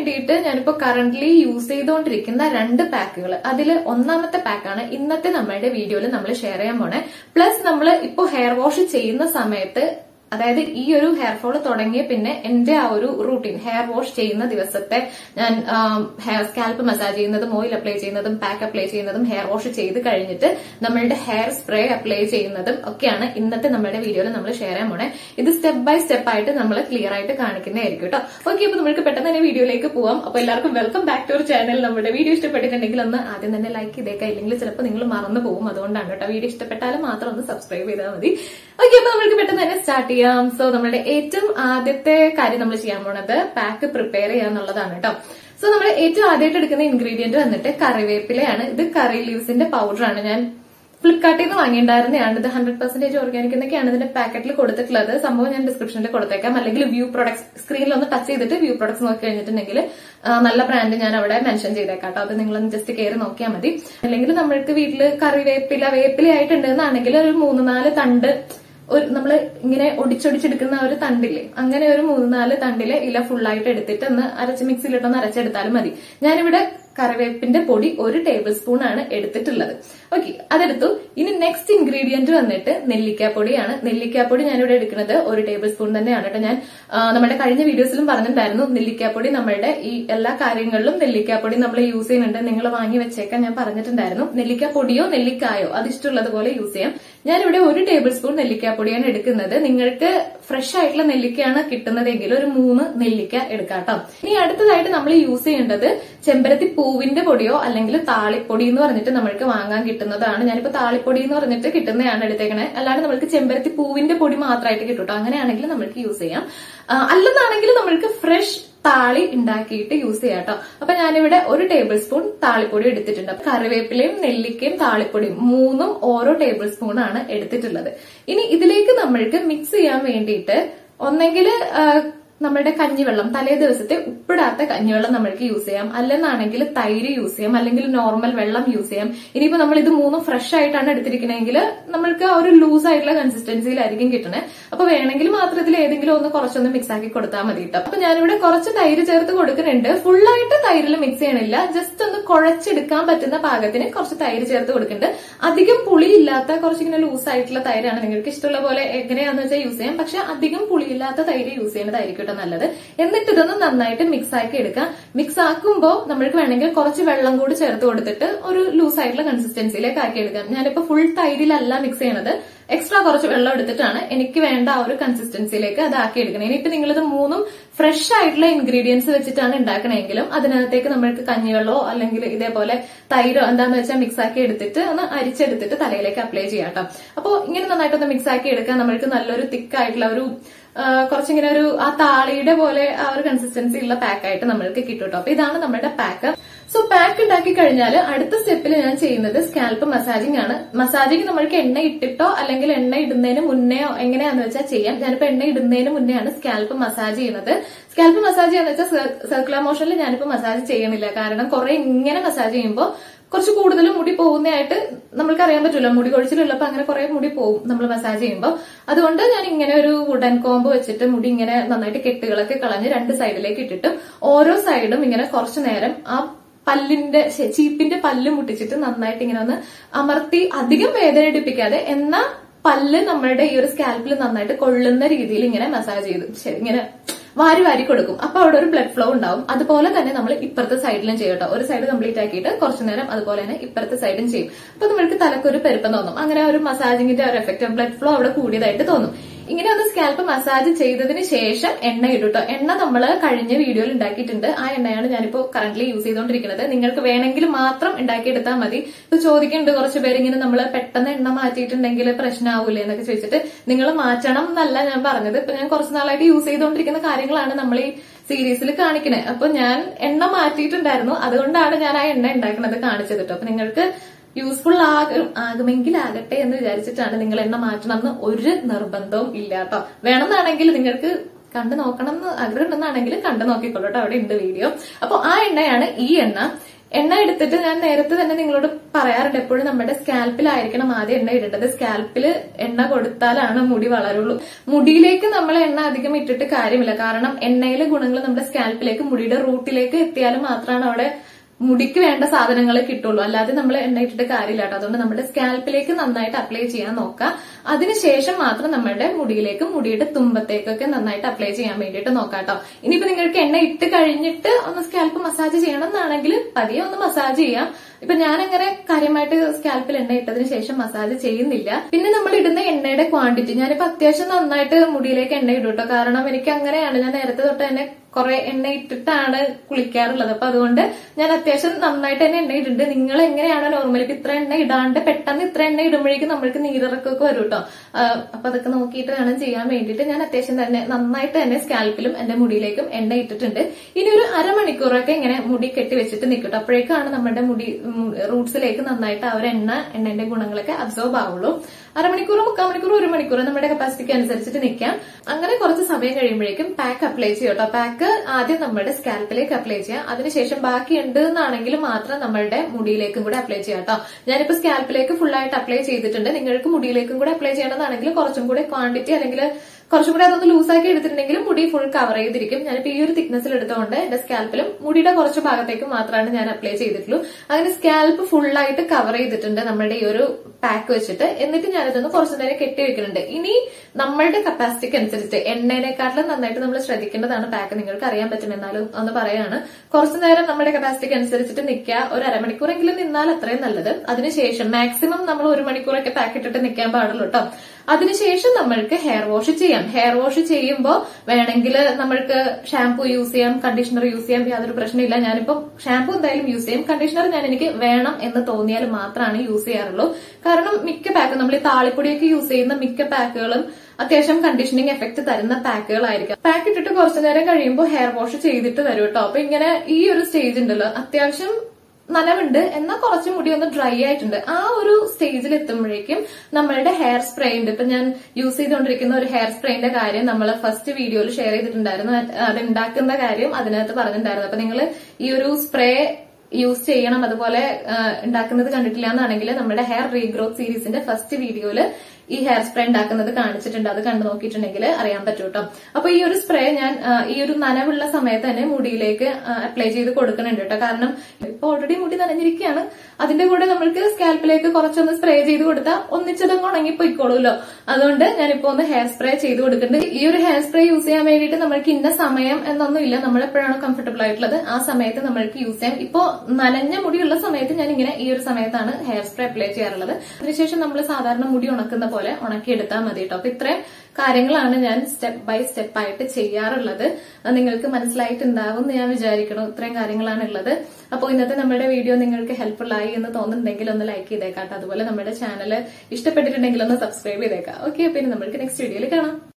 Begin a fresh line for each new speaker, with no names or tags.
വേണ്ടിയിട്ട് ഞാനിപ്പോ currently use ചെയ്തുകൊണ്ടിരിക്കുന്ന രണ്ട് പാക്കുകൾ അതിൽ ഒന്നാമത്തെ പാക്കാണ് ഇന്നത്തെ നമ്മുടെ വീഡിയോയിൽ നമ്മൾ ഷെയർ ചെയ്യാൻ പോണേ പ്ലസ് നമ്മൾ ഇപ്പോ ഹെയർ വാഷ് ചെയ്യുന്ന സമയത്ത് അതായത് ഈ ഒരു ഹെയർ ഫോൾ തുടങ്ങിയ പിന്നെ എന്റെ ആ ഒരു റൂട്ടീൻ ഹെയർ വാഷ് ചെയ്യുന്ന ദിവസത്തെ ഞാൻ ഹെയർ സ്കാൽപ്പ് മസാജ് ചെയ്യുന്നതും ഓയിൽ അപ്ലൈ ചെയ്യുന്നതും പാക്ക് അപ്ലൈ ചെയ്യുന്നതും ഹെയർ വാഷ് ചെയ്ത് കഴിഞ്ഞിട്ട് നമ്മളുടെ ഹെയർ സ്പ്രേ അപ്ലൈ ചെയ്യുന്നതും ഒക്കെയാണ് ഇന്നത്തെ നമ്മുടെ വീഡിയോയിൽ നമ്മൾ ഷെയർ ചെയ്യാൻ പോണേ ഇത് സ്റ്റെപ്പ് ബൈ സ്റ്റെപ്പ് ആയിട്ട് നമ്മൾ ക്ലിയർ ആയിട്ട് കാണിക്കുന്നതായിരിക്കും കേട്ടോ ഓക്കെ അപ്പൊ നമുക്ക് പെട്ടെന്ന് തന്നെ വീഡിയോയിലേക്ക് പോവാം അപ്പൊ എല്ലാവർക്കും welcome back to our channel നമ്മുടെ വീഡിയോ ഇഷ്ടപ്പെട്ടിട്ടുണ്ടെങ്കിൽ ഒന്ന് ആദ്യം തന്നെ ലൈക്ക് ചെയ്തേക്കാം ഇല്ലെങ്കിൽ ചിലപ്പോൾ നിങ്ങൾ മറന്നു പോകും അതുകൊണ്ടാണ് കേട്ടോ വീഡിയോ ഇഷ്ടപ്പെട്ടാലും മാത്രം ഒന്ന് സബ്സ്ക്രൈബ് ചെയ്താൽ മതി ഓക്കെ അപ്പൊ നമുക്ക് പെട്ടെന്ന് തന്നെ സ്റ്റാർട്ട് ചെയ്യാം സോ നമ്മുടെ ഏറ്റവും ആദ്യത്തെ കാര്യം നമ്മൾ ചെയ്യാൻ പോണത് പാക്ക് പ്രിപ്പയർ ചെയ്യുക എന്നുള്ളതാണ് കേട്ടോ സോ നമ്മൾ ഏറ്റവും ആദ്യമായിട്ട് എടുക്കുന്ന ഇൻഗ്രീഡിയന്റ് വന്നിട്ട് കറിവേപ്പിലയാണ് ഇത് കറി ലീവ്സിന്റെ പൗഡറാണ് ഞാൻ ഫ്ലിപ്കാർട്ടിൽ നിന്ന് വാങ്ങിയിട്ടുണ്ടായിരുന്നതാണ് ഇത് ഹൺഡ്രഡ് പെർസെന്റേജ് ഓർഗാനിക് എന്നൊക്കെയാണ് ഇതിന്റെ പാക്കറ്റിൽ കൊടുത്തിട്ടുള്ളത് സംഭവം ഞാൻ ഡിസ്ക്രിപ്ഷനിൽ കൊടുത്തേക്കാം അല്ലെങ്കിൽ വ്യൂ പ്രൊഡക്ട്സ് സ്ക്രീനിൽ ഒന്ന് ടച്ച് ചെയ്തിട്ട് വ്യൂ പ്രൊഡക്ട്സ് നോക്കി കഴിഞ്ഞിട്ടുണ്ടെങ്കിൽ ആ, നല്ല ബ്രാൻഡ് ഞാൻ അവിടെ മെൻഷൻ ചെയ്തേക്കാം കേട്ടോ അത് നിങ്ങളൊന്ന് ജസ്റ്റ് കയറി നോക്കിയാൽ മതി അല്ലെങ്കിൽ നമ്മൾക്ക് വീട്ടില് കറിവേപ്പില വേപ്പിലയായിട്ടുണ്ടെന്നാണെങ്കിൽ ഒരു മൂന്ന് നാല് തണ്ട് ഒരു നമ്മള് ഇങ്ങനെ ഒടിച്ചൊടിച്ചെടുക്കുന്ന ആ ഒരു തണ്ടില്ലേ അങ്ങനെ ഒരു മൂന്ന് നാല് തണ്ടിലെ ഇല ഫുള്ളായിട്ട് എടുത്തിട്ട് ഒന്ന് അരച്ച് മിക്സിയിലിട്ടൊന്ന് അരച്ചെടുത്താലും മതി ഞാനിവിടെ കറിവേപ്പിന്റെ പൊടി ഒരു ടേബിൾ സ്പൂൺ ആണ് എടുത്തിട്ടുള്ളത് ഓക്കെ അതെടുത്തു ഇനി നെക്സ്റ്റ് ഇൻഗ്രീഡിയന്റ് വന്നിട്ട് നെല്ലിക്കാപ്പൊടിയാണ് നെല്ലിക്കാപ്പൊടി ഞാനിവിടെ എടുക്കുന്നത് ഒരു ടേബിൾ സ്പൂൺ തന്നെയാണ് കേട്ടോ ഞാൻ ആ, നമ്മുടെ കഴിഞ്ഞ വീഡിയോസിലും പറഞ്ഞിട്ടുണ്ടായിരുന്നു നെല്ലിക്കാപ്പൊടി നമ്മളുടെ ഈ എല്ലാ കാര്യങ്ങളിലും നെല്ലിക്കാപ്പൊടി നമ്മൾ യൂസ് ചെയ്യുന്നുണ്ട് നിങ്ങൾ വാങ്ങി വെച്ചേക്കാൻ ഞാൻ പറഞ്ഞിട്ടുണ്ടായിരുന്നു നെല്ലിക്കാപ്പൊടിയോ നെല്ലിക്കായോ അത് ഇഷ്ടമുള്ളത് പോലെ യൂസ് ചെയ്യാം ഞാനിവിടെ ഒരു ടേബിൾ സ്പൂൺ നെല്ലിക്കാപ്പൊടിയാണ് എടുക്കുന്നത് നിങ്ങൾക്ക് ഫ്രഷ് ആയിട്ടുള്ള നെല്ലിക്കയാണ് കിട്ടുന്നതെങ്കിൽ ഒരു മൂന്ന് നെല്ലിക്ക എടുക്കാം കേട്ടോ ഇനി അടുത്തതായിട്ട് നമ്മൾ യൂസ് ചെയ്യേണ്ടത് ചെമ്പരത്തി പൂവിന്റെ പൊടിയോ അല്ലെങ്കിൽ താളിപ്പൊടി എന്ന് പറഞ്ഞിട്ട് നമ്മൾക്ക് വാങ്ങാൻ കിട്ടുന്നതാണ് ഞാനിപ്പോ താളിപ്പൊടി എന്ന് പറഞ്ഞിട്ട് കിട്ടുന്നതാണ് എടുത്തേക്കണേ അല്ലാണ്ട് നമ്മൾക്ക് ചെമ്പരത്തി പൂവിന്റെ പൊടി മാത്രമായിട്ട് കിട്ടും കേട്ടോ അങ്ങനെയാണെങ്കിൽ നമ്മൾക്ക് യൂസ് ചെയ്യാം ആ, അല്ലെന്നാണെങ്കിൽ നമ്മൾക്ക് ഫ്രഷ് താളി ഉണ്ടാക്കിയിട്ട് യൂസ് ചെയ്യാം കേട്ടോ അപ്പൊ ഞാനിവിടെ ഒരു ടേബിൾ സ്പൂൺ താളിപ്പൊടി എടുത്തിട്ടുണ്ട് അപ്പൊ കറിവേപ്പിലയും നെല്ലിക്കയും താളിപ്പൊടിയും മൂന്നും ഓരോ ടേബിൾ സ്പൂൺ ആണ് എടുത്തിട്ടുള്ളത് ഇനി ഇതിലേക്ക് നമ്മൾക്ക് മിക്സ് ചെയ്യാൻ വേണ്ടിയിട്ട് ഒന്നെങ്കിൽ നമ്മുടെ കഞ്ഞിവെള്ളം തലേ ദിവസത്തെ ഉപ്പിടാത്ത കഞ്ഞിവെള്ളം നമ്മൾക്ക് യൂസ് ചെയ്യാം അല്ലെന്നാണെങ്കിൽ തൈര് യൂസ് ചെയ്യാം അല്ലെങ്കിൽ നോർമൽ വെള്ളം യൂസ് ചെയ്യാം ഇനിയിപ്പോ നമ്മൾ ഇത് മൂന്നും ഫ്രഷ് ആയിട്ടാണ് എടുത്തിരിക്കണമെങ്കിൽ നമ്മൾക്ക് ആ ഒരു ലൂസ് ആയിട്ടുള്ള കൺസിസ്റ്റൻസിയിലായിരിക്കും കിട്ടണേ അപ്പൊ വേണമെങ്കിൽ മാത്രം ഇതിൽ ഏതെങ്കിലും ഒന്ന് കുറച്ചൊന്ന് മിക്സ് ആക്കി കൊടുത്താൽ മതി കേട്ടോ അപ്പൊ ഞാനിവിടെ കുറച്ച് തൈര് ചേർത്ത് കൊടുക്കുന്നുണ്ട് ഫുള്ളായിട്ട് തൈരിൽ മിക്സ് ചെയ്യണില്ല ജസ്റ്റ് ഒന്ന് കുഴച്ചെടുക്കാൻ പറ്റുന്ന പാകത്തിന് കുറച്ച് തൈര് ചേർത്ത് കൊടുക്കുന്നുണ്ട് അധികം പുളിയില്ലാത്ത കുറച്ചിങ്ങനെ ലൂസ് ആയിട്ടുള്ള തൈരാണ് നിങ്ങൾക്ക് ഇഷ്ടമുള്ള പോലെ എങ്ങനെയാന്ന് വെച്ചാൽ യൂസ് ചെയ്യാം പക്ഷെ അധികം പുളിയില്ലാത്ത തൈര് യൂസ് ചെയ്യുന്നതായിരിക്കും കേട്ടോ നല്ലത് എന്നിട്ട് ഇതൊന്ന് നന്നായിട്ട് മിക്സ് ആക്കി എടുക്കാം മിക്സ് ആക്കുമ്പോൾ നമ്മൾക്ക് വേണമെങ്കിൽ കുറച്ച് വെള്ളം കൂടി ചേർത്ത് കൊടുത്തിട്ട് ഒരു ലൂസ് ആയിട്ടുള്ള കൺസിസ്റ്റൻസിയിലേക്ക് ആക്കി എടുക്കാം ഞാനിപ്പോ ഫുൾ തൈരിലല്ല മിക്സ് ചെയ്യണത് എക്സ്ട്രാ കുറച്ച് വെള്ളം എടുത്തിട്ടാണ് എനിക്ക് വേണ്ട ആ ഒരു കൺസിസ്റ്റൻസിയിലേക്ക് അത് ആക്കി എടുക്കണം ഇനിയിപ്പോ നിങ്ങളിത് മൂന്നും ഫ്രഷ് ആയിട്ടുള്ള ഇൻഗ്രീഡിയൻസ് വെച്ചിട്ടാണ് ഉണ്ടാക്കണമെങ്കിലും അതിനകത്തേക്ക് നമ്മൾക്ക് കഞ്ഞിവെള്ളമോ അല്ലെങ്കിൽ ഇതേപോലെ തൈരോ എന്താന്ന് വെച്ചാൽ മിക്സ് ആക്കി എടുത്തിട്ട് ഒന്ന് അരിച്ചെടുത്തിട്ട് തലയിലേക്ക് അപ്ലൈ ചെയ്യാം കേട്ടോ അപ്പോ ഇങ്ങനെ നന്നായിട്ടൊന്ന് മിക്സ് ആക്കി എടുക്കാൻ നമ്മൾക്ക് നല്ലൊരു തിക്കായിട്ടുള്ള ഒരു ആ, കുറച്ചിങ്ങനെ ഒരു ആ താളിയുടെ പോലെ ആ ഒരു കൺസിസ്റ്റൻസി ഉള്ള പാക്കായിട്ട് നമ്മൾക്ക് കിട്ടും കേട്ടോ അപ്പൊ ഇതാണ് നമ്മുടെ പാക്ക് സോ പാക്ക് ഉണ്ടാക്കി കഴിഞ്ഞാൽ അടുത്ത സ്റ്റെപ്പിൽ ഞാൻ ചെയ്യുന്നത് സ്കാൽപ്പ് മസാജിങ് ആണ് മസാജിങ് നമ്മൾക്ക് എണ്ണ ഇട്ടിട്ടോ അല്ലെങ്കിൽ എണ്ണ ഇടുന്നതിന് മുന്നെയോ എങ്ങനെയാന്ന് വെച്ചാൽ ചെയ്യാം ഞാനിപ്പോ എണ്ണ ഇടുന്നതിന് മുന്നെയാണ് സ്കാൽപ്പ് മസാജ് ചെയ്യുന്നത് സ്കാൽപ്പ് മസാജ് ചെയ്യാന്ന് വെച്ചാൽ സർക്കുലർ മോഷനിൽ ഞാനിപ്പോ മസാജ് ചെയ്യണില്ല കാരണം കുറെ ഇങ്ങനെ മസാജ് ചെയ്യുമ്പോൾ കുറച്ച് കൂടുതൽ മുടി പോകുന്നതായിട്ട് നമ്മൾക്ക് അറിയാൻ പറ്റില്ല മുടി കൊഴിച്ചിലുള്ളപ്പോ അങ്ങനെ കുറെ മുടി പോകും നമ്മൾ മസാജ് ചെയ്യുമ്പോൾ അതുകൊണ്ട് ഞാൻ ഇങ്ങനെ ഒരു വുഡൻ കോമ്പ് വെച്ചിട്ട് മുടി ഇങ്ങനെ നന്നായിട്ട് കെട്ടുകളൊക്കെ കളഞ്ഞ് രണ്ട് സൈഡിലേക്ക് ഇട്ടിട്ട് ഓരോ സൈഡും ഇങ്ങനെ കുറച്ചു നേരം ആ പല്ലിന്റെ ശ്ശെ, ചീപ്പിന്റെ പല്ല് മുട്ടിച്ചിട്ട് നന്നായിട്ട് ഇങ്ങനെ ഒന്ന് അമർത്തി അധികം വേദന എടുപ്പിക്കാതെ എന്നാ പല്ല് നമ്മളുടെ ഈ ഒരു സ്കാൽപ്പിൽ നന്നായിട്ട് കൊള്ളുന്ന രീതിയിൽ ഇങ്ങനെ മസാജ് ചെയ്തു ശരി ഇങ്ങനെ വാരി വാരി കൊടുക്കും അപ്പൊ അവിടെ ഒരു ബ്ലഡ് ഫ്ലോ ഉണ്ടാവും അതുപോലെ തന്നെ നമ്മൾ ഇപ്പുറത്തെ സൈഡിലും ചെയ്യും കേട്ടോ ഒരു സൈഡ് കംപ്ലീറ്റ് ആക്കിയിട്ട് കുറച്ചു നേരം അതുപോലെ തന്നെ ഇപ്പുറത്തെ സൈഡും ചെയ്യും അപ്പൊ നമ്മൾക്ക് തലക്കൊരു പെരുപ്പം തോന്നും അങ്ങനെ ഒരു മസാജിങ്ങിന്റെ ഒരു എഫക്റ്റ് ബ്ലഡ് ഫ്ലോ അവിടെ കൂടിയതായിട്ട് തോന്നും ഇങ്ങനെ ഒന്ന് സ്കാൽപ്പ് മസാജ് ചെയ്തതിന് ശേഷം എണ്ണ ഇടും കേട്ടോ എണ്ണ നമ്മൾ കഴിഞ്ഞ വീഡിയോയിൽ ഉണ്ടാക്കിയിട്ടുണ്ട് ആ എണ്ണയാണ് ഞാനിപ്പോ കറന്റ് യൂസ് ചെയ്തുകൊണ്ടിരിക്കുന്നത് നിങ്ങൾക്ക് വേണമെങ്കിൽ മാത്രം ഉണ്ടാക്കിയെടുത്താൽ മതി ഇത് ചോദിക്കുന്നുണ്ട് കുറച്ച് പേര് ഇങ്ങനെ നമ്മൾ പെട്ടെന്ന് എണ്ണ മാറ്റിയിട്ടുണ്ടെങ്കിൽ പ്രശ്നമാവൂലേ എന്നൊക്കെ ചോദിച്ചിട്ട് നിങ്ങൾ മാറ്റണം എന്നല്ല ഞാൻ പറഞ്ഞത് ഇപ്പൊ ഞാൻ കുറച്ച് നാളായിട്ട് യൂസ് ചെയ്തുകൊണ്ടിരിക്കുന്ന കാര്യങ്ങളാണ് നമ്മൾ ഈ സീരീസിൽ കാണിക്കണേ അപ്പൊ ഞാൻ എണ്ണ മാറ്റിയിട്ടുണ്ടായിരുന്നു അതുകൊണ്ടാണ് ഞാൻ ആ എണ്ണ ഉണ്ടാക്കുന്നത് കാണിച്ചത് കേട്ടോ അപ്പൊ നിങ്ങൾക്ക് യൂസ്ഫുൾ ആകും ആകുമെങ്കിൽ ആകട്ടെ എന്ന് വിചാരിച്ചിട്ടാണ് നിങ്ങൾ എണ്ണ മാറ്റണം എന്ന് ഒരു നിർബന്ധവും ഇല്ല കേട്ടോ വേണമെന്നാണെങ്കിൽ നിങ്ങൾക്ക് കണ്ടു നോക്കണം എന്ന് ആഗ്രഹം ഉണ്ടെന്നാണെങ്കിൽ കണ്ടു നോക്കിക്കോളൂ കേട്ടോ അവിടെ ഉണ്ട് വീഡിയോ അപ്പൊ ആ എണ്ണയാണ് ഈ എണ്ണ എണ്ണ എടുത്തിട്ട് ഞാൻ നേരത്തെ തന്നെ നിങ്ങളോട് പറയാറുണ്ട് എപ്പോഴും നമ്മുടെ സ്കാൽപ്പിലായിരിക്കണം ആദ്യം എണ്ണ ഇടേണ്ടത് സ്കാൽപ്പിൽ എണ്ണ കൊടുത്താലാണ് മുടി വളരുള്ളൂ മുടിയിലേക്ക് നമ്മൾ എണ്ണ അധികം ഇട്ടിട്ട് കാര്യമില്ല കാരണം എണ്ണയിലെ ഗുണങ്ങൾ നമ്മുടെ സ്കാൽപ്പിലേക്ക് മുടിയുടെ റൂട്ടിലേക്ക് എത്തിയാൽ മാത്രമാണ് അവിടെ മുടിക്ക് വേണ്ട സാധനങ്ങൾ കിട്ടുള്ളൂ അല്ലാതെ നമ്മൾ എണ്ണ ഇട്ടിട്ട് കാര്യമില്ല കേട്ടോ അതുകൊണ്ട് നമ്മുടെ സ്കാൽപ്പിലേക്ക് നന്നായിട്ട് അപ്ലൈ ചെയ്യാൻ നോക്കുക അതിനുശേഷം മാത്രം നമ്മുടെ മുടിയിലേക്കും മുടിയുടെ തുമ്പത്തേക്കൊക്കെ നന്നായിട്ട് അപ്ലൈ ചെയ്യാൻ വേണ്ടിയിട്ട് നോക്കാം കേട്ടോ ഇനിയിപ്പോ നിങ്ങൾക്ക് എണ്ണ ഇട്ട് കഴിഞ്ഞിട്ട് ഒന്ന് സ്കാൽപ്പ് മസാജ് ചെയ്യണം എന്നാണെങ്കിൽ പതിയെ ഒന്ന് മസാജ് ചെയ്യാം ഇപ്പൊ ഞാൻ അങ്ങനെ കാര്യമായിട്ട് സ്കാൽപ്പിൽ എണ്ണ ഇട്ടതിന് ശേഷം മസാജ് ചെയ്യുന്നില്ല പിന്നെ നമ്മൾ ഇടുന്ന എണ്ണയുടെ ക്വാണ്ടിറ്റി ഞാനിപ്പോ അത്യാവശ്യം നന്നായിട്ട് മുടിയിലേക്ക് എണ്ണ ഇടും കേട്ടോ കാരണം എനിക്ക് അങ്ങനെയാണ് ഞാൻ നേരത്തെ തൊട്ട് തന്നെ കുറെ എണ്ണ ഇട്ടിട്ടാണ് കുളിക്കാറുള്ളത് അപ്പൊ അതുകൊണ്ട് ഞാൻ അത്യാവശ്യം നന്നായിട്ട് തന്നെ എണ്ണ ഇടുന്നുണ്ട് നിങ്ങൾ എങ്ങനെയാണോ നോർമലി ഇപ്പൊ ഇത്ര എണ്ണ ഇടാണ്ട് പെട്ടെന്ന് ഇത്ര എണ്ണ ഇടുമ്പോഴേക്കും നമ്മൾക്ക് നീരിറക്കൊക്കെ വരും കേട്ടോ അപ്പൊ അതൊക്കെ നോക്കിയിട്ട് വേണം ചെയ്യാൻ വേണ്ടിയിട്ട് ഞാൻ അത്യാവശ്യം തന്നെ നന്നായിട്ട് തന്നെ സ്കാൽപ്പിലും എന്റെ മുടിയിലേക്കും എണ്ണ ഇട്ടിട്ടുണ്ട് ഇനി ഒരു അരമണിക്കൂറൊക്കെ ഇങ്ങനെ മുടി കെട്ടി വെച്ചിട്ട് നിൽക്കട്ടോ അപ്പോഴേക്കാണ് നമ്മുടെ മുടി റൂട്ട്സിലേക്ക് നന്നായിട്ട് ആ ഒരു എണ്ണ എണ്ണന്റെ ഗുണങ്ങളൊക്കെ അബ്സോർബ് ആവുള്ളൂ അരമണിക്കൂർ മുക്കാൽ മണിക്കൂർ ഒരു മണിക്കൂർ നമ്മുടെ കപ്പാസിറ്റിക്ക് അനുസരിച്ചിട്ട് നിൽക്കാം അങ്ങനെ കുറച്ച് സമയം കഴിയുമ്പോഴേക്കും പാക്ക് അപ്ലൈ ചെയ്യും കേട്ടോ പാക്ക് ആദ്യം നമ്മുടെ സ്കാൽപ്പിലേക്ക് അപ്ലൈ ചെയ്യാം അതിനുശേഷം ബാക്കി ഉണ്ട് എന്നാണെങ്കിൽ മാത്രം നമ്മളുടെ മുടിയിലേക്കും കൂടെ അപ്ലൈ ചെയ്യാം കേട്ടോ ഞാനിപ്പോ സ്കാൽപ്പിലേക്ക് ഫുൾ ആയിട്ട് അപ്ലൈ ചെയ്തിട്ടുണ്ട് നിങ്ങൾക്ക് മുടിയിലേക്കും കൂടെ അപ്ലൈ ചെയ്യണമെന്നാണെങ്കിൽ കുറച്ചും കൂടെ ക്വാണ്ടിറ്റി അല്ലെങ്കിൽ കുറച്ചും കൂടെ അതൊന്ന് ലൂസാക്കി എടുത്തിട്ടുണ്ടെങ്കിൽ മുടി ഫുൾ കവർ ചെയ്തിരിക്കും ഞാനിപ്പോ ഈ ഒരു തിക്നെസ്സിൽ എടുത്തുകൊണ്ട് എന്റെ സ്കാൽപ്പിലും മുടിയുടെ കുറച്ച് ഭാഗത്തേക്ക് മാത്രമാണ് ഞാൻ അപ്ലൈ ചെയ്തിട്ടുള്ളൂ അങ്ങനെ സ്കാൽപ്പ് ഫുള്ളായിട്ട് കവർ ചെയ്തിട്ടുണ്ട് നമ്മുടെ ഈ ഒരു പാക്ക് വെച്ചിട്ട് എന്നിട്ട് ഞാനിതൊന്ന് കുറച്ചു നേരം കെട്ടി വെക്കുന്നുണ്ട് ഇനി നമ്മളുടെ കപ്പാസിറ്റിക്ക് അനുസരിച്ച് എണ്ണേനെക്കാട്ടിലും നന്നായിട്ട് നമ്മൾ ശ്രദ്ധിക്കേണ്ടതാണ് പാക്ക് നിങ്ങൾക്ക് അറിയാൻ പറ്റും എന്നാലും ഒന്ന് പറയാണ് കുറച്ചു നേരം നമ്മുടെ കപ്പാസിറ്റിക്ക് അനുസരിച്ചിട്ട് നിൽക്കുക ഒരു അരമണിക്കൂറെങ്കിലും നിന്നാൽ അത്രയും നല്ലത് അതിനുശേഷം മാക്സിമം നമ്മൾ ഒരു മണിക്കൂറൊക്കെ പാക്ക് ഇട്ടിട്ട് നിൽക്കാൻ പാടുള്ളൂ കേട്ടോ അതിനുശേഷം നമ്മൾക്ക് ഹെയർ വാഷ് ചെയ്യാം ഹെയർ വാഷ് ചെയ്യുമ്പോൾ വേണമെങ്കിൽ നമ്മൾക്ക് ഷാംപൂ യൂസ് ചെയ്യാം കണ്ടീഷണർ യൂസ് ചെയ്യാം യാതൊരു പ്രശ്നമില്ല ഞാനിപ്പം ഷാംപൂ എന്തായാലും യൂസ് ചെയ്യും കണ്ടീഷണർ ഞാൻ എനിക്ക് വേണം എന്ന് തോന്നിയാൽ മാത്രമാണ് യൂസ് ചെയ്യാറുള്ളൂ കാരണം മിക്ക പാക്കും നമ്മൾ ഈ താളിപ്പൊടിയൊക്കെ യൂസ് ചെയ്യുന്ന മിക്ക പാക്കുകളും അത്യാവശ്യം കണ്ടീഷനിങ് എഫക്ട് തരുന്ന പാക്കുകളായിരിക്കും പാക്ക് ഇട്ടിട്ട് കുറച്ചു നേരം കഴിയുമ്പോൾ ഹെയർ വാഷ് ചെയ്തിട്ട് വരും കേട്ടോ അപ്പൊ ഇങ്ങനെ ഈ ഒരു സ്റ്റേജ് ഉണ്ടല്ലോ അത്യാവശ്യം നനവുണ്ട് എന്നാൽ കുറച്ച് മുടി ഒന്ന് ഡ്രൈ ആയിട്ടുണ്ട് ആ ഒരു സ്റ്റേജിൽ എത്തുമ്പോഴേക്കും നമ്മളുടെ ഹെയർ സ്പ്രേ ഉണ്ട് ഇപ്പൊ ഞാൻ യൂസ് ചെയ്തുകൊണ്ടിരിക്കുന്ന ഒരു ഹെയർ സ്പ്രേന്റെ കാര്യം നമ്മൾ ഫസ്റ്റ് വീഡിയോയിൽ ഷെയർ ചെയ്തിട്ടുണ്ടായിരുന്നു അത് ഉണ്ടാക്കുന്ന കാര്യം അതിനകത്ത് പറഞ്ഞിട്ടുണ്ടായിരുന്നു അപ്പൊ നിങ്ങൾ ഈ ഒരു സ്പ്രേ യൂസ് ചെയ്യണം അതുപോലെ ഉണ്ടാക്കുന്നത് കണ്ടിട്ടില്ല എന്നാണെങ്കിൽ നമ്മുടെ ഹെയർ റീഗ്രോത്ത് സീരീസിന്റെ ഫസ്റ്റ് വീഡിയോയില് ഈ ഹെയർ സ്പ്രേ ഉണ്ടാക്കുന്നത് കാണിച്ചിട്ടുണ്ട് അത് കണ്ടു നോക്കിയിട്ടുണ്ടെങ്കിൽ അറിയാൻ പറ്റും കേട്ടോ അപ്പൊ ഈ ഒരു സ്പ്രേ ഞാൻ ഈ ഒരു നനവുള്ള സമയത്ത് തന്നെ മുടിയിലേക്ക് അപ്ലൈ ചെയ്ത് കൊടുക്കുന്നുണ്ട് കേട്ടോ കാരണം ഇപ്പൊ ഓൾറെഡി മുടി നനഞ്ഞിരിക്കുകയാണ് അതിന്റെ കൂടെ നമ്മൾക്ക് സ്കാൽപ്പിലേക്ക് കുറച്ചൊന്ന് സ്പ്രേ ചെയ്ത് കൊടുത്താൽ ഒന്നിച്ചതങ്ങ് ഉണങ്ങി പോയിക്കോളൂല്ലോ അതുകൊണ്ട് ഞാനിപ്പോ ഒന്ന് ഹെയർ സ്പ്രേ ചെയ്ത് കൊടുക്കുന്നുണ്ട് ഈ ഒരു ഹെയർ സ്പ്രേ യൂസ് ചെയ്യാൻ വേണ്ടിയിട്ട് നമ്മൾക്ക് ഇന്ന സമയം എന്നൊന്നുമില്ല നമ്മൾ എപ്പോഴാണോ കംഫർട്ടബിൾ ആയിട്ടുള്ളത് ആ സമയത്ത് നമ്മൾക്ക് യൂസ് ചെയ്യാം ഇപ്പോ നനഞ്ഞ മുടിയുള്ള സമയത്ത് ഞാൻ ഇങ്ങനെ ഈ ഒരു സമയത്താണ് ഹെയർ സ്പ്രേ അപ്ലൈ ചെയ്യാറുള്ളത് അതിനുശേഷം നമ്മൾ സാധാരണ മുടി ഉണക്കുന്ന പോലെ ഉണക്കിയെടുത്താൽ മതി കേട്ടോ അപ്പൊ ഇത്രയും കാര്യങ്ങളാണ് ഞാൻ സ്റ്റെപ്പ് ബൈ സ്റ്റെപ്പ് ആയിട്ട് ചെയ്യാറുള്ളത് അത് നിങ്ങൾക്ക് മനസ്സിലായിട്ടുണ്ടാവും എന്ന് ഞാൻ വിചാരിക്കണം ഇത്രയും കാര്യങ്ങളാണ് ഉള്ളത് അപ്പോൾ ഇന്നത്തെ നമ്മുടെ വീഡിയോ നിങ്ങൾക്ക് ഹെൽപ്ഫുൾ ആയി എന്ന് തോന്നുന്നുണ്ടെങ്കിൽ ഒന്ന് ലൈക്ക് ചെയ്തേക്കാം അതുപോലെ നമ്മുടെ ചാനൽ ഇഷ്ടപ്പെട്ടിട്ടുണ്ടെങ്കിൽ ഒന്ന് സബ്സ്ക്രൈബ് ചെയ്തേക്കാം ഓക്കെ പിന്നെ നമുക്ക് നെക്സ്റ്റ് വീഡിയോയിൽ കാണാം